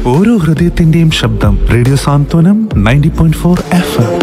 ഓരോ ഹൃദയത്തിന്റെയും ശബ്ദം radio Santhwanam ninety point four F M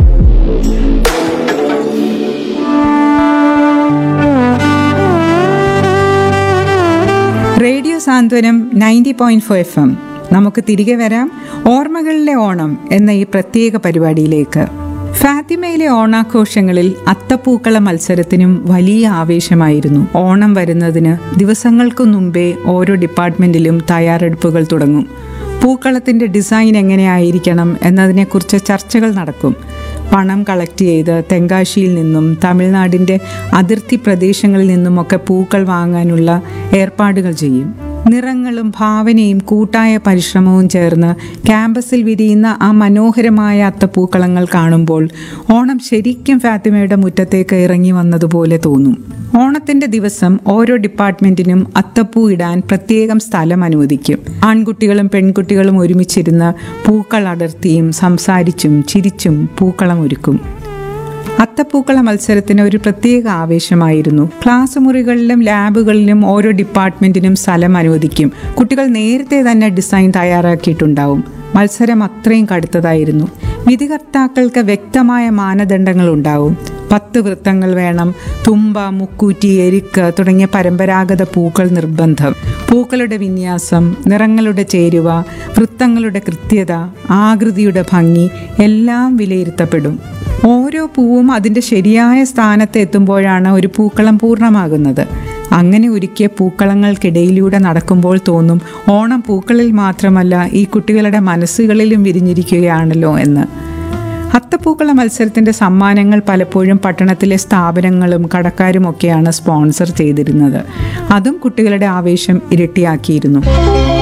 radio Santhwanam ninety point four F M നമുക്ക് തിരികെ വരാം ഓർമ്മകളിലെ ഓണം എന്ന ഈ പ്രത്യേക പരിപാടിയിലേക്ക് ഫാത്തിമയിലെ ഓണാഘോഷങ്ങളിൽ അത്തപ്പൂക്കള മത്സരത്തിനും വലിയ ആവേശമായിരുന്നു ഓണം വരുന്നതിന് ദിവസങ്ങൾക്കു മുമ്പേ ഓരോ ഡിപ്പാർട്ട്മെന്റിലും തയ്യാറെടുപ്പുകൾ തുടങ്ങും പൂക്കളത്തിന്റെ ഡിസൈൻ എങ്ങനെയായിരിക്കണം എന്നതിനെക്കുറിച്ച് ചർച്ചകൾ നടക്കും പണം കളക്ട് ചെയ്ത് തെങ്കാശിയിൽ നിന്നും തമിഴ്നാടിൻ്റെ അതിർത്തി പ്രദേശങ്ങളിൽ നിന്നുമൊക്കെ പൂക്കൾ വാങ്ങാനുള്ള ഏർപ്പാടുകൾ ചെയ്യും നിറങ്ങളും ഭാവനയും കൂട്ടായ പരിശ്രമവും ചേർന്ന് ക്യാമ്പസിൽ വിരിയുന്ന ആ മനോഹരമായ അത്തപ്പൂക്കളങ്ങൾ കാണുമ്പോൾ ഓണം ശരിക്കും ഫാത്തിമയുടെ മുറ്റത്തേക്ക് ഇറങ്ങി വന്നതുപോലെ തോന്നും ഓണത്തിന്റെ ദിവസം ഓരോ ഡിപ്പാർട്ട്മെന്റിനും അത്തപ്പൂ ഇടാൻ പ്രത്യേകം സ്ഥലം അനുവദിക്കും ആൺകുട്ടികളും പെൺകുട്ടികളും ഒരുമിച്ചിരുന്ന് പൂക്കൾ അടർത്തിയും സംസാരിച്ചും ചിരിച്ചും പൂക്കളം ഒരുക്കും അത്തപ്പൂക്കള മത്സരത്തിന് ഒരു പ്രത്യേക ആവേശമായിരുന്നു ക്ലാസ് മുറികളിലും ലാബുകളിലും ഓരോ ഡിപ്പാർട്ട്മെന്റിനും സ്ഥലം അനുവദിക്കും കുട്ടികൾ നേരത്തെ തന്നെ ഡിസൈൻ തയ്യാറാക്കിയിട്ടുണ്ടാവും മത്സരം അത്രയും കടുത്തതായിരുന്നു വിധികർത്താക്കൾക്ക് വ്യക്തമായ മാനദണ്ഡങ്ങൾ ഉണ്ടാവും പത്ത് വൃത്തങ്ങൾ വേണം തുമ്പ മുക്കൂറ്റി എരിക്ക് തുടങ്ങിയ പരമ്പരാഗത പൂക്കൾ നിർബന്ധം പൂക്കളുടെ വിന്യാസം നിറങ്ങളുടെ ചേരുവ വൃത്തങ്ങളുടെ കൃത്യത ആകൃതിയുടെ ഭംഗി എല്ലാം വിലയിരുത്തപ്പെടും ഓരോ പൂവും അതിൻ്റെ ശരിയായ സ്ഥാനത്ത് എത്തുമ്പോഴാണ് ഒരു പൂക്കളം പൂർണ്ണമാകുന്നത് അങ്ങനെ ഒരുക്കിയ പൂക്കളങ്ങൾക്കിടയിലൂടെ നടക്കുമ്പോൾ തോന്നും ഓണം പൂക്കളിൽ മാത്രമല്ല ഈ കുട്ടികളുടെ മനസ്സുകളിലും വിരിഞ്ഞിരിക്കുകയാണല്ലോ എന്ന് അത്തപ്പൂക്കള മത്സരത്തിന്റെ സമ്മാനങ്ങൾ പലപ്പോഴും പട്ടണത്തിലെ സ്ഥാപനങ്ങളും കടക്കാരും ഒക്കെയാണ് സ്പോൺസർ ചെയ്തിരുന്നത് അതും കുട്ടികളുടെ ആവേശം ഇരട്ടിയാക്കിയിരുന്നു